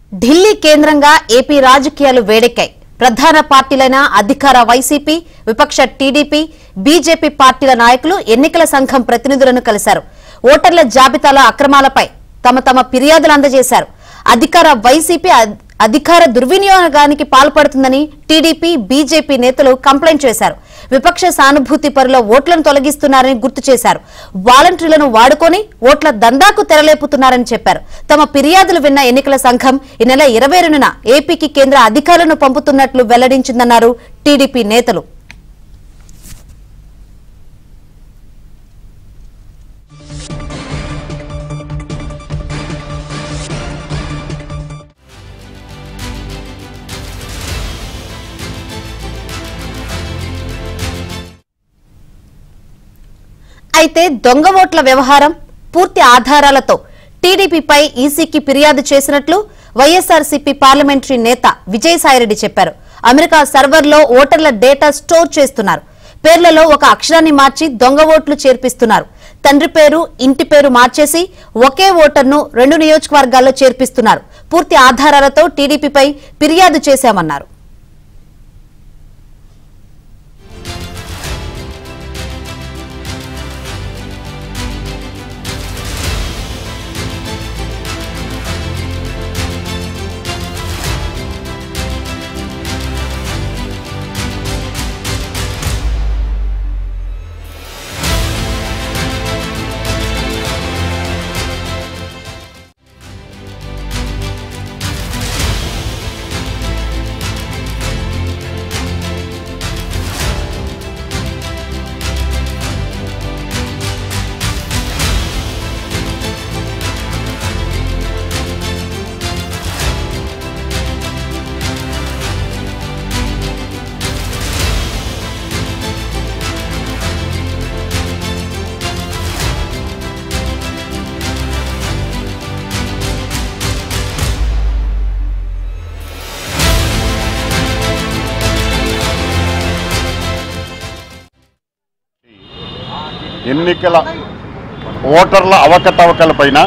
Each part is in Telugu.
ఢిల్లీ కేంద్రంగా ఏపీ రాజకీయాలు వేడెక్కాయి ప్రధాన పార్టీలైన అధికార వైసీపీ విపక్ష టీడీపీ బీజేపీ పార్టీల నాయకులు ఎన్నికల సంఘం ప్రతినిధులను కలిశారు ఓటర్ల జాబితాల అక్రమాలపై తమ తమ ఫిర్యాదులు అందజేశారు అధికార వైసీపీ అధ్- అధికార దుర్వినియోగానికి పాల్పడుతుందని టీడీపీ బీజేపీ నేతలు కంప్లైంట్ చేశారు విపక్ష సానుభూతి పరుల ఓట్లను తొలగిస్తున్నారని గుర్తు చేశారు వాలంటీర్లను వాడుకొని ఓట్ల దందాకు తెరలేపుతున్నారని చెప్పారు తమ ఫిర్యాదులు విన్న ఎన్నికల సంఘం ఈ నెల ఇరవై రెండున ఏపీకి కేంద్ర అధికారులను పంపుతున్నట్లు వెల్లడించిందన్నారు టీడీపీ నేతలు అయితే దొంగ ఓట్ల వ్యవహారం పూర్తి ఆధారాలతో టీడీపీపై ఈసీకి ఫిర్యాదు చేసినట్లు వైఎస్ఆర్సీపీ పార్లమెంటరీ నేత విజయసాయిరెడ్డి చెప్పారు అమెరికా సర్వర్లో ఓటర్ల డేటా స్టోర్ చేస్తున్నారు పేర్లలో ఒక అక్షరాన్ని మార్చి దొంగ ఓట్లు చేర్పిస్తున్నారు తండ్రి పేరు ఇంటి పేరు మార్చేసి ఒకే ఓటర్ను రెండు నియోజకవర్గాల్లో చేర్పిస్తున్నారు పూర్తి ఆధారాలతో టీడీపీపై ఫిర్యాదు చేశామన్నారు ఎన్నికల ఓటర్ల అవకతవకలపైన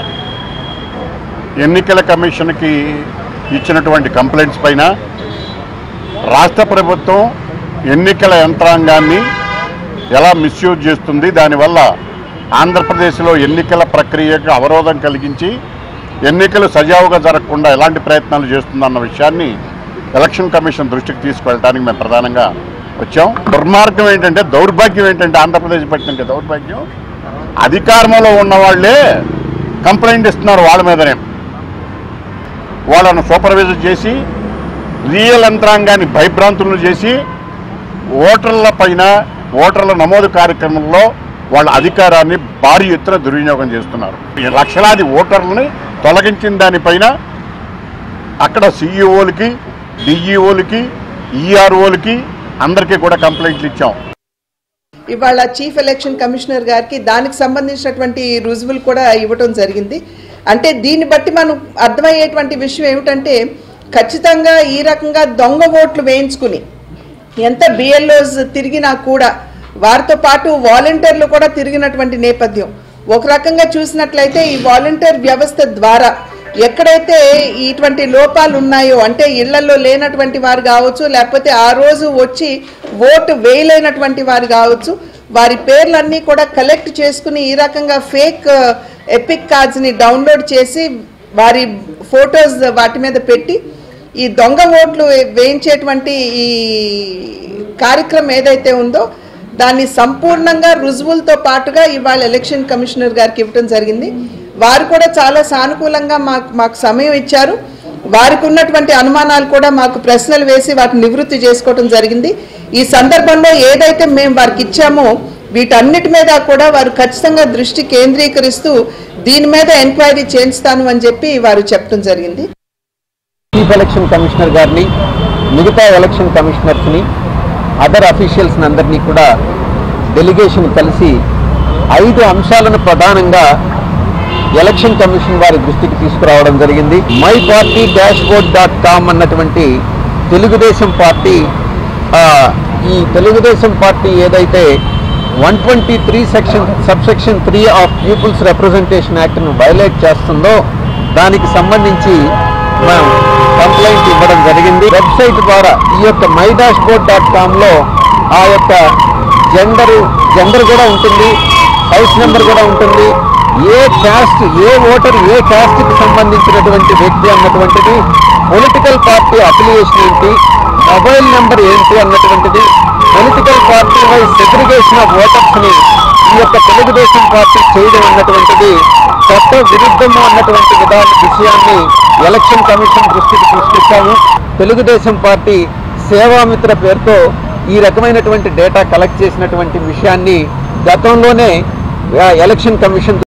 ఎన్నికల కమిషన్కి ఇచ్చినటువంటి కంప్లైంట్స్ పైన రాష్ట్ర ప్రభుత్వం ఎన్నికల యంత్రాంగాన్ని ఎలా మిస్యూజ్ చేస్తుంది దానివల్ల ఆంధ్రప్రదేశ్లో ఎన్నికల ప్రక్రియకు అవరోధం కలిగించి ఎన్నికలు సజావుగా జరగకుండా ఎలాంటి ప్రయత్నాలు చేస్తుందన్న విషయాన్ని ఎలక్షన్ కమిషన్ దృష్టికి తీసుకువెళ్ళడానికి మేము ప్రధానంగా వచ్చాం దుర్మార్గం ఏంటంటే దౌర్భాగ్యం ఏంటంటే ఆంధ్రప్రదేశ్ పట్టిన దౌర్భాగ్యం అధికారంలో ఉన్న వాళ్ళే కంప్లైంట్ ఇస్తున్నారు వాళ్ళ మీదనే వాళ్ళను సూపర్వైజర్ చేసి రియల్ యంత్రాంగాన్ని భయభ్రాంతులను చేసి ఓటర్ల పైన ఓటర్ల నమోదు కార్యక్రమంలో వాళ్ళ అధికారాన్ని భారీ ఎత్తున దుర్వినియోగం చేస్తున్నారు ఈ లక్షలాది ఓటర్లని తొలగించిన దానిపైన అక్కడ సీఈఓలకి డిఈఓలకి ఈఆర్ఓలకి అందరికీ కూడా కంప్లైంట్లు ఇచ్చాం ఇవాళ చీఫ్ ఎలక్షన్ కమిషనర్ గారికి దానికి సంబంధించినటువంటి రుజువులు కూడా ఇవ్వటం జరిగింది అంటే దీన్ని బట్టి మనం అర్థమయ్యేటువంటి విషయం ఏమిటంటే ఖచ్చితంగా ఈ రకంగా దొంగ ఓట్లు వేయించుకుని ఎంత బిఎల్ఓస్ తిరిగినా కూడా వారితో పాటు వాలంటీర్లు కూడా తిరిగినటువంటి నేపథ్యం ఒక రకంగా చూసినట్లయితే ఈ వాలంటీర్ వ్యవస్థ ద్వారా ఎక్కడైతే ఇటువంటి లోపాలు ఉన్నాయో అంటే ఇళ్లలో లేనటువంటి వారు కావచ్చు లేకపోతే ఆ రోజు వచ్చి ఓటు వేయలేనటువంటి వారు కావచ్చు వారి పేర్లన్నీ కూడా కలెక్ట్ చేసుకుని ఈ రకంగా ఫేక్ ఎపిక్ కార్డ్స్ని డౌన్లోడ్ చేసి వారి ఫొటోస్ వాటి మీద పెట్టి ఈ దొంగ ఓట్లు వేయించేటువంటి ఈ కార్యక్రమం ఏదైతే ఉందో దాన్ని సంపూర్ణంగా రుజువులతో పాటుగా ఇవాళ ఎలక్షన్ కమిషనర్ గారికి ఇవ్వడం జరిగింది వారు కూడా చాలా సానుకూలంగా మాకు మాకు సమయం ఇచ్చారు వారికి ఉన్నటువంటి అనుమానాలు కూడా మాకు ప్రశ్నలు వేసి వాటిని నివృత్తి చేసుకోవడం జరిగింది ఈ సందర్భంలో ఏదైతే మేము వారికి ఇచ్చామో వీటన్నిటి మీద కూడా వారు ఖచ్చితంగా దృష్టి కేంద్రీకరిస్తూ దీని మీద ఎంక్వైరీ చేయిస్తాను అని చెప్పి వారు చెప్పడం జరిగింది చీఫ్ ఎలక్షన్ కమిషనర్ గారిని మిగతా ఎలక్షన్ కమిషనర్స్ని అదర్ అఫీషియల్స్ని అందరినీ కూడా డెలిగేషన్ కలిసి ఐదు అంశాలను ప్రధానంగా ఎలక్షన్ కమిషన్ వారి దృష్టికి తీసుకురావడం జరిగింది my party dashboard dot com అన్నటువంటి తెలుగుదేశం పార్టీ ఆ, ఈ తెలుగుదేశం పార్టీ ఏదైతే one twenty three section sub section three of people's representation యాక్ట్ను వైలేట్ చేస్తుందో దానికి సంబంధించి మనం కంప్లైంట్ ఇవ్వడం జరిగింది వెబ్సైట్ ద్వారా ఈ యొక్క మై డాష్ బోర్డ్ డాట్ కామ్లో ఆ యొక్క జెండరు జెండర్ కూడా ఉంటుంది హౌస్ నెంబర్ కూడా ఉంటుంది ఏ క్యాస్ట్ ఏ ఓటర్ ఏ క్యాస్ట్కి సంబంధించినటువంటి వ్యక్తి అన్నటువంటిది పొలిటికల్ పార్టీ అఫిలియేషన్ ఏంటి మొబైల్ నెంబర్ ఏంటి అన్నటువంటిది political party wise segregation of ఓటర్స్ని ఈ యొక్క తెలుగుదేశం పార్టీ చేయడం అన్నటువంటిది చట్ట విరుద్ధము అన్నటువంటి విధాన విషయాన్ని ఎలక్షన్ కమిషన్ దృష్టికి తీసుకొచ్చాము తెలుగుదేశం పార్టీ సేవామిత్ర పేరుతో ఈ రకమైనటువంటి డేటా కలెక్ట్ చేసినటువంటి విషయాన్ని గతంలోనే ఆ, ఎలక్షన్ కమిషన్